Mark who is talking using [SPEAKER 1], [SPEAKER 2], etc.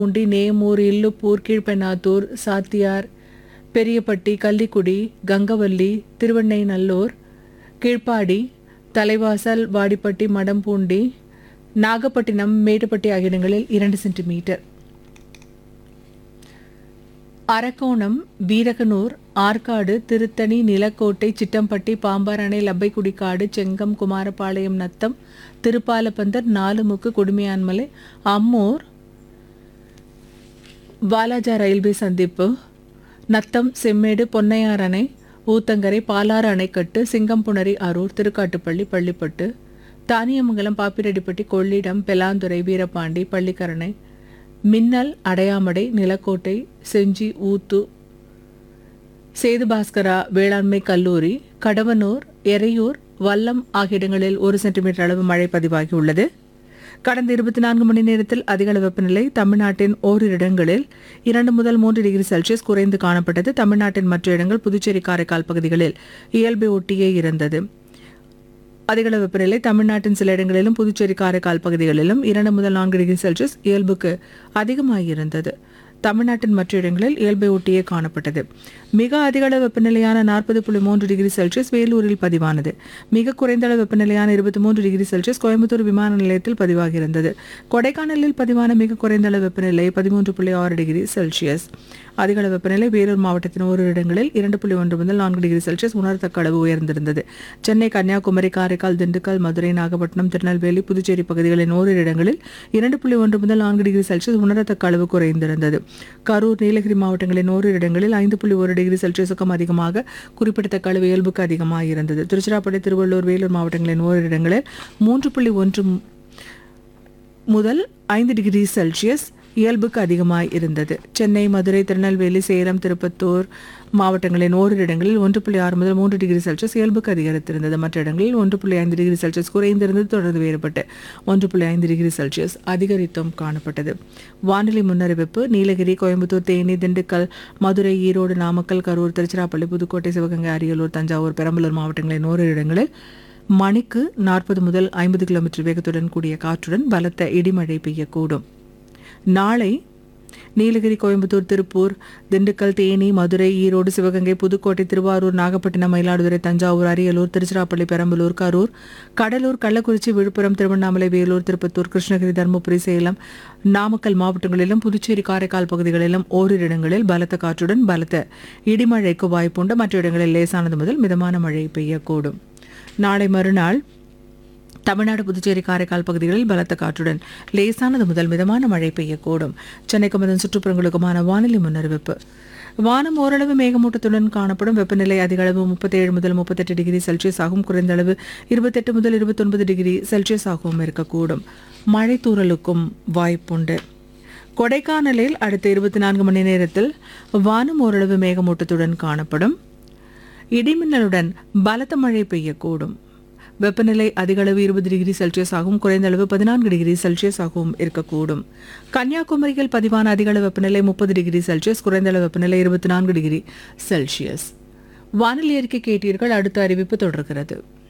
[SPEAKER 1] உண்டி நேமூர் இல்லுப்பூர் கீழ்பெண்ணாத்தூர் சாத்தியார் பெரியப்பட்டி கள்ளிக்குடி கங்கவல்லி திருவெண்ணைநல்லூர் கீழ்ப்பாடி தலைவாசல் வாடிப்பட்டி மடம்பூண்டி நாகப்பட்டினம் மேட்டுப்பட்டி ஆகிய இடங்களில் இரண்டு சென்டிமீட்டர் அரக்கோணம் வீரகனூர் ஆற்காடு திருத்தணி நிலக்கோட்டை சிட்டம்பட்டி பாம்பாரணை லப்பைக்குடிக்காடு செங்கம் குமாரபாளையம் நத்தம் திருப்பாலப்பந்தர் நாலுமுக்கு குடுமியான்மலை அம்மூர் வாலாஜா ரயில்வே சந்திப்பு நத்தம் செம்மேடு பொன்னையார் அணை ஊத்தங்கரை பாலாறு அணைக்கட்டு சிங்கம்புணரி அரூர் திருக்காட்டுப்பள்ளி பள்ளிப்பட்டு தானியமங்கலம் பாப்பிரெட்டிப்பட்டி கொள்ளிடம் பெலாந்துறை வீரபாண்டி பள்ளிக்கரணை மின்னல் அடையாமடை நிலக்கோட்டை செஞ்சி ஊத்து சேதுபாஸ்கரா வேளாண்மை கல்லூரி கடவனூர் எறையூர் வல்லம் ஆகிய இடங்களில் ஒரு சென்டிமீட்டர் அளவு மழை பதிவாகியுள்ளது கடந்த இருபத்தி நான்கு மணி நேரத்தில் அதிக அளவு வெப்பநிலை தமிழ்நாட்டின் ஓரிரு இடங்களில் இரண்டு முதல் மூன்று டிகிரி செல்சியஸ் குறைந்து காணப்பட்டது தமிழ்நாட்டின் மற்ற இடங்கள் புதுச்சேரி காரைக்கால் பகுதிகளில் இயல்பை ஒட்டியே இருந்தது அதிகள வெப்பநிலை தமிழ்நாட்டின் சில இடங்களிலும் புதுச்சேரி காரைக்கால் பகுதிகளிலும் இரண்டு முதல் நான்கு டிகிரி செல்சியஸ் இயல்புக்கு அதிகமாகியிருந்தது தமிழ்நாட்டின் மற்ற இடங்களில் இயல்பை ஒட்டியே காணப்பட்டது மிக அதிக அளவு வெப்பநிலையான நாற்பது புள்ளி மூன்று டிகிரி செல்சியஸ் வேலூரில் பதிவானது மிக குறைந்த அளவு வெப்பநிலையான இருபத்தி மூன்று டிகிரி செல்சியஸ் கோயம்புத்தூர் விமான நிலையத்தில் பதிவாகியிருந்தது கொடைக்கானலில் பதிவான மிக குறைந்த அளவு வெப்பநிலை பதிமூன்று புள்ளி ஆறு டிகிரி செல்சியஸ் அதிக அளவு வெப்பநிலை வேலூர் மாவட்டத்தின் ஓரிரு இடங்களில் இரண்டு புள்ளி ஒன்று முதல் நான்கு டிகிரி செல்சியஸ் உணரத்தக்க அளவு உயர்ந்திருந்தது சென்னை கன்னியாகுமரி காரைக்கால் திண்டுக்கல் மதுரை நாகப்பட்டினம் திருநெல்வேலி புதுச்சேரி பகுதிகளின் ஓரிரு இடங்களில் இரண்டு புள்ளி ஒன்று முதல் நான்கு டிகிரி செல்சியஸ் உணரத்தக்க அளவு குறைந்திருந்தது கரூர் நீலகிரி மாவட்டங்களின் ஓரிரு இடங்களில் ஐந்து புள்ளி ஒரு டிகிரி செல்சியஸுக்கும் அதிகமாக குறிப்பிடத்தக்க அளவு இயல்புக்கு அதிகமாக இருந்தது திருச்சிராப்பள்ளி திருவள்ளூர் வேலூர் மாவட்டங்களின் ஓரிரு இடங்களில் மூன்று புள்ளி ஒன்று முதல் ஐந்து டிகிரி செல்சியஸ் இயல்புக்கு அதிகமாய் இருந்தது சென்னை மதுரை திருநெல்வேலி சேலம் திருப்பத்தூர் மாவட்டங்களின் ஓரிரு இடங்களில் ஒன்று புள்ளி ஆறு முதல் மூன்று டிகிரி செல்சியஸ் இயல்புக்கு அதிகரித்திருந்தது மற்ற இடங்களில் ஒன்று புள்ளி ஐந்து டிகிரி செல்சியஸ் குறைந்திருந்தது தொடர்ந்து வேறுபட்டு ஒன்று புள்ளி ஐந்து டிகிரி செல்சியஸ் அதிகரித்தும் காணப்பட்டது வானிலை முன்னறிவிப்பு நீலகிரி கோயம்புத்தூர் தேனி திண்டுக்கல் மதுரை ஈரோடு நாமக்கல் கரூர் திருச்சிராப்பள்ளி புதுக்கோட்டை சிவகங்கை அரியலூர் தஞ்சாவூர் பெரம்பலூர் மாவட்டங்களின் ஓரிரு இடங்களில் மணிக்கு நாற்பது முதல் ஐம்பது கிலோமீட்டர் வேகத்துடன் கூடிய காற்றுடன் பலத்த இடிமழை பெய்யக்கூடும் நாளை நீலகிரி கோயம்புத்தூர் திருப்பூர் திண்டுக்கல் தேனி மதுரை ஈரோடு சிவகங்கை புதுக்கோட்டை திருவாரூர் நாகப்பட்டினம் மயிலாடுதுறை தஞ்சாவூர் அரியலூர் திருச்சிராப்பள்ளி பெரம்பலூர் கரூர் கடலூர் கள்ளக்குறிச்சி விழுப்புரம் திருவண்ணாமலை வேலூர் திருப்பத்தூர் கிருஷ்ணகிரி தருமபுரி சேலம் நாமக்கல் மாவட்டங்களிலும் புதுச்சேரி காரைக்கால் பகுதிகளிலும் ஓரிரு இடங்களில் பலத்த காற்றுடன் பலத்த இடிமழைக்கு வாய்ப்புண்டு மற்ற இடங்களில் லேசானது முதல் மிதமான மழை பெய்யக்கூடும் நாளை மறுநாள் தமிழ்நாடு புதுச்சேரி காரைக்கால் பகுதிகளில் பலத்த காற்றுடன் லேசானது முதல் மிதமான மழை பெய்யக்கூடும் சென்னைக்கும் அதன் சுற்றுப்புறங்களுக்குமான வானிலை முன்னறிவிப்பு வானம் ஓரளவு மேகமூட்டத்துடன் காணப்படும் வெப்பநிலை அதிக அளவு முப்பத்தேழு முதல் முப்பத்தெட்டு டிகிரி செல்சியஸ் ஆகும் குறைந்த அளவு இருபத்தெட்டு முதல் இருபத்தொன்பது டிகிரி செல்சியஸ் ஆகவும் இருக்கக்கூடும் மழை தூறலுக்கும் வாய்ப்புண்டு கொடைக்கானலில் அடுத்த இருபத்தி நான்கு மணி நேரத்தில் வானம் ஓரளவு மேகமூட்டத்துடன் காணப்படும் இடிமின்னலுடன் பலத்த மழை பெய்யக்கூடும் வெப்பநிலை அதிக அளவு இருபது டிகிரி செல்சியஸ் ஆகவும் குறைந்த அளவு பதினான்கு டிகிரி செல்சியஸ் ஆகவும் இருக்கக்கூடும் கன்னியாகுமரியில் பதிவான அதிக அளவு வெப்பநிலை முப்பது டிகிரி செல்சியஸ் குறைந்த அளவு வெப்பநிலை இருபத்தி நான்கு டிகிரி செல்சியஸ் வானிலை அறிக்கை கேட்டீர்கள் அடுத்த அறிவிப்பு தொடர்கிறது